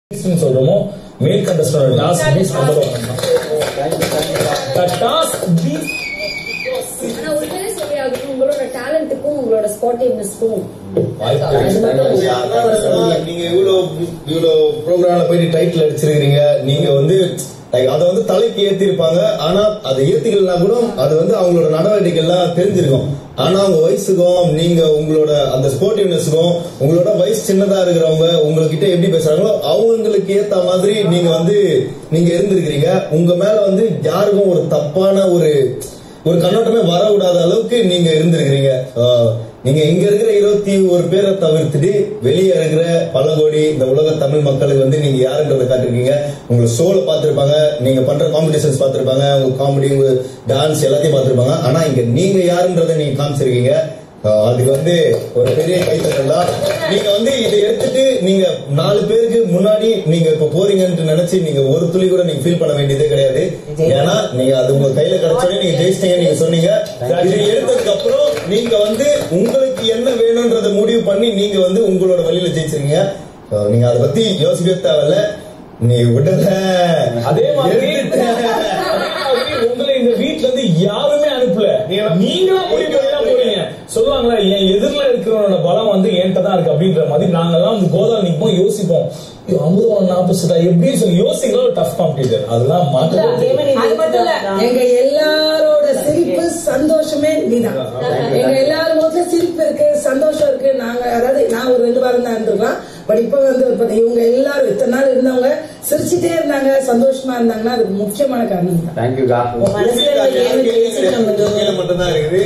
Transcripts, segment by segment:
ன்னு சொல்றோமோ மேல் கண்டஸ்டோட டாஸ்க் பீஸ் கொண்டு டாஸ்க் பீஸ் ஆனா உண்மையிலே சொல்லி ஆகணும் உங்களோட டேலண்ட்டுக்கும் உங்களோட ஸ்பாட்டிவ்னஸ்க்கும் வாய்ப்பு அது மட்டும் நீங்க இவ்வளவு இவ்வளவு ப்ரோக்ராம்ல போயிட்டு டைட்டில் அடிச்சிருக்கீங்க நீங்க வந்து like அதை வந்து தலைக்கு ஏத்திருப்பாங்க ஆனா அதை ஏத்திக்கலாம் கூட அது வந்து அவங்களோட நடவடிக்கை எல்லாம் தெரிஞ்சிருக்கும் ஆனா அவங்க வயசுக்கும் நீங்க உங்களோட அந்த ஸ்போர்ட்டிவ்னஸ்க்கும் உங்களோட வயசு சின்னதா இருக்கிறவங்க உங்ககிட்ட எப்படி பேசுறாங்களோ அவங்களுக்கு ஏத்த மாதிரி நீங்க வந்து நீங்க இருந்திருக்கிறீங்க உங்க மேல வந்து யாருக்கும் ஒரு தப்பான ஒரு ஒரு கண்ணோட்டமே வர விடாத அளவுக்கு நீங்க இருந்திருக்கிறீங்க ஆஹ் நீங்க இங்க இருக்கிற இருபத்தி ஒரு பேரை தவிர்த்துட்டு வெளியே இருக்கிற பல கோடி இந்த உலக தமிழ் மக்களுக்கு வந்து நீங்க யாருன்றதை காட்டிருக்கீங்க உங்களை ஷோல பார்த்திருப்பாங்க நீங்க பண்ற காம்படிஷன்ஸ் பார்த்திருப்பாங்க உங்க காமெடி உங்க டான்ஸ் எல்லாத்தையும் பார்த்திருப்பாங்க ஆனா இங்க நீங்க யாருன்றதை நீங்க காமிச்சிருக்கீங்க ஆஹ் அதுக்கு வந்து ஒரு பெரிய கைத்தட்டல் தான் நீங்க வந்து இதை எடுத்துட்டு நீங்க நாலு பேருக்கு முன்னாடி நீங்க இப்ப போறீங்கன்னு நினைச்சு நீங்க ஒரு துளி கூட நீங்க ஃபீல் பண்ண வேண்டியதே கிடையாது ஏன்னா நீங்க அது உங்க கையில கிடைச்சோடனே நீங்க ஜெயிச்சிட்டீங்க நீங்க சொன்னீங்க இதை எடுத்ததுக்கு அப்புறம் நீங்க வந்து உங்களுக்கு என்ன வேணும்ன்றத முடிவு பண்ணி நீங்க வந்து உங்களோட வழியில ஜெயிச்சிருக்கீங்க So, நீங்க அதை பத்தி யோசிக்கவே தேவையில்ல நீ விடல அதே மாதிரி எடுத்துட்ட. அதே மாதிரி உங்களை இந்த வீட்ல இருந்து யாருமே அனுப்பல நீங்களா முடிவு பண்ணி தான் போறீங்க சொல்லுவாங்களா என் எதிரில இருக்கிறவனோட பலம் வந்து என்கிட்ட தான் இருக்கு அப்படின்ற மாதிரி நாங்கெல்லாம் வந்து கோதா நிப்போம் யோசிப்போம் ஐயோ, அமுதவான் ஆப்போசிட்டா எப்படி சொல்லி யோசிக்கலாம் ஒரு டஃப் காம்படிட்டர் அதெல்லாம் மாற்ற அது மட்டும் இல்ல எங்க எல்லாரோட சிரிப்பு சந்தோஷமே நீதான் எங்க எல்லாரும் முகத்துல சிரிப்பு இருக்கு சந்தோஷம் இருக்கு நாங்க அதாவது நான் ஒரு ரெண்டு வாரம் தான் இருந்திருக்கலாம் பட் இப்ப வந்து ஒரு பத்து- இவங்க எல்லாரும் இத்தனை நாள் இருந்தவங்க சிரிச்சுட்டே இருந்தாங்க சந்தோஷமா இருந்தாங்கன்னா அதுக்கு முக்கியமான காரணம் தான் தேங்க்யூக்கா கீழே மட்டும்தான் இருக்குது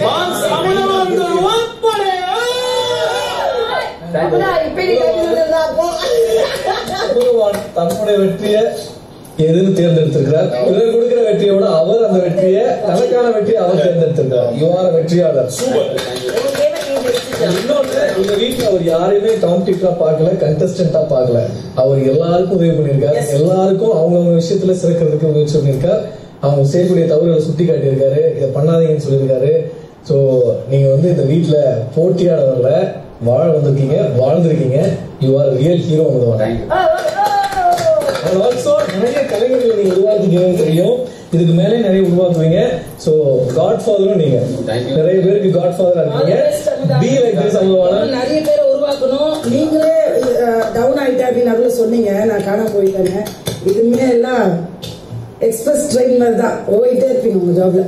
அமுதவான் தன்னுடைய வெற்றியை எதுன்னு தேர்ந்தெடுத்திருக்கிறார் இவர் கொடுக்கிற வெற்றியை விட அவர் அந்த வெற்றியை தனக்கான வெற்றியை அவர் தேர்ந்தெடுத்திருக்கிறார் யுவார வெற்றியாளர் இன்னொன்னு இந்த வீட்டுல அவர் யாரையுமே காம்படிட்டரா பார்க்கல கண்டஸ்டன்டா பார்க்கல அவர் எல்லாருக்கும் உதவி பண்ணியிருக்காரு எல்லாருக்கும் அவங்கவுங்க விஷயத்துல சிறக்கிறதுக்கு முயற்சி பண்ணியிருக்கார் அவங்க செய்யக்கூடிய தவறுகளை சுட்டி காட்டியிருக்காரு இதை பண்ணாதீங்கன்னு சொல்லியிருக்காரு சோ நீங்க வந்து இந்த வீட்டுல போட்டியாட வரல வாழ வந்திருக்கீங்க வாழ்ந்திருக்கீங்க யூ ஆர் ரியல் ஹீரோ வந்து அண்ட் ஆல்சோ நிறைய கலைஞர்களை நீங்க உருவாக்குறீங்கன்னு தெரியும் இதுக்கு மேலே நிறைய உருவாக்குவீங்க சோ காட் ஃபாதரும் நீங்க Thank you. நிறைய பேருக்கு காட் ஃபாதரா இருக்கீங்க பி லைக் திஸ் அவ்வளவான நிறைய பேரை உருவாக்கணும் நீங்களே டவுன் ஆயிட்டேன் அப்படின்னு நடுவில் சொன்னீங்க நான் காணாம போயிட்டேங்க இதுமே எல்லாம் எக்ஸ்பிரஸ் ட்ரெயின் மாதிரி தான் போயிட்டே இருப்பீங்க உங்க ஜாப்ல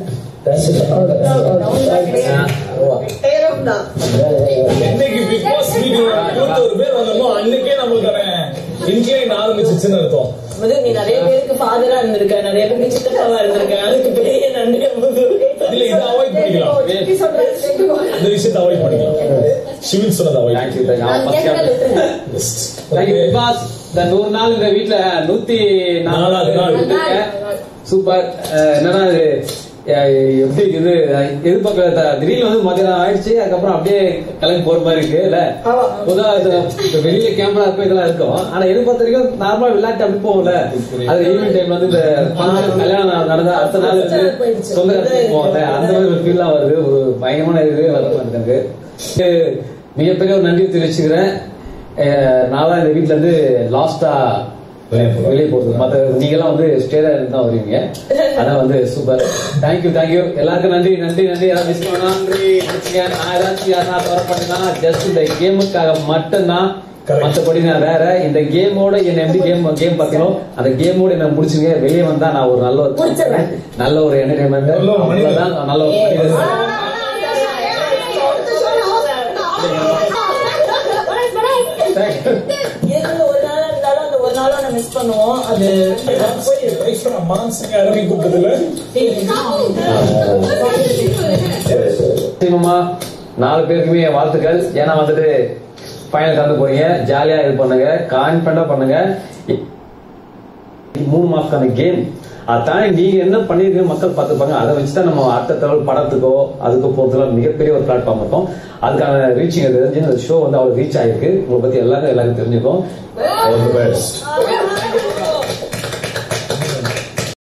என்னைக்கு பிக் பாஸ் வீடியோ இருபத்தொரு பேர் வந்தோமோ அன்னைக்கே நம்மளுக்கான இன்க்ளைன் ஆரம்பிச்சிச்சுன்னு அர்த்தம் வந்து நீ நிறைய பேருக்கு ஃபாதரா இருந்திருக்க நிறைய பேருக்கு சித்தப்பாவா இருந்திருக்க அதுக்கு பெரிய நன்றி இல்ல இதை அவாய்ட் பண்ணிக்கலாம் இந்த விஷயத்தை அவாய்ட் பண்ணிக்கலாம் சிவில் சொன்னதை avoid thank you thank you big boss இந்த நூறு நாள் இந்த வீட்ல நூத்தி நாலாவது நாள். சூப்பர் என்னன்னா இது அஹ், எப்படி இது எதிர்பார்க்க திடீர்னு வந்து மதியம் ஆயிடுச்சு அதுக்கப்புறம் அப்படியே கிளம்பி போற மாதிரி இருக்கு இல்ல பொதுவா இது இப்ப வெளியில கேமரா இருக்கும் இதெல்லாம் இருக்கும் ஆனா எதிர்பார்த்த வரைக்கும் நார்மலா விளையாட்டு அப்படி போகல அது ஈவினிங் டைம்ல வந்து இந்த function, கல்யாணம் நடந்த அடுத்த நாள் வந்து சொந்த இடத்துக்கு போகல அந்த மாதிரி ஒரு ஃபீல்லாம் வருது ஒரு பயங்கரமான இது வருது எனக்கு இது மிகப்பெரிய ஒரு நன்றி தெரிவிச்சுக்கிறேன் அஹ் நான் தான் இந்த வீட்ல இருந்து லாஸ்டா வெளியே போறது மத்த நீங்க எல்லாம் வந்து ஸ்டேரா இருந்து தான் வருவீங்க அதான் வந்து சூப்பர் தேங்க்யூ தேங்க்யூ எல்லாருக்கும் நன்றி நன்றி நன்றி யாராவது மிஸ் பண்ணா நான் ஏதாச்சும் யாரா தவறு பண்ணா ஜஸ்ட் இந்த கேமுக்காக மட்டும்தான் Correct. மத்தபடி நான் வேற இந்த கேமோட என்ன எப்படி கேம் கேம் பாத்தீங்களோ அந்த கேமோட என்ன முடிச்சுங்க வெளியே வந்தா நான் ஒரு நல்ல ஒரு முடிச்சிடுறேன். நல்ல ஒரு என்டர்டைன்மெண்ட் நல்ல ஒரு மனிதன். நல்ல ஒரு மனிதன். ஒரு நாளா இருந்தாலும் அந்த ஒரு நாளும் நான் மிஸ் பண்ணுவோம் அது போய் மான்சிங்க அருமை கூட்டத்துல நிச்சயமா நாலு பேருக்குமே என் வாழ்த்துக்கள் ஏன்னா வந்துட்டு ஃபைனல் கலந்து போறீங்க ஜாலியா இது பண்ணுங்க கான்பிடண்டா பண்ணுங்க இது மூணு மாசத்துக்கான கேம் அதான் நீங்க என்ன பண்ணிருக்கீங்க மக்கள் பார்த்துப்பாங்க அதை வச்சுதான் நம்ம அடுத்த தகவல் படத்துக்கோ அதுக்கு போறதுலாம் மிகப்பெரிய ஒரு பிளாட்ஃபார்ம் இருக்கும் அதுக்கான ரீச்சிங் தெரிஞ்சு அந்த ஷோ வந்து அவ்வளவு ரீச் ஆயிருக்கு உங்களை பத்தி எல்லாரும் எல்லாரும் தெரிஞ்சுக்கும் All the best.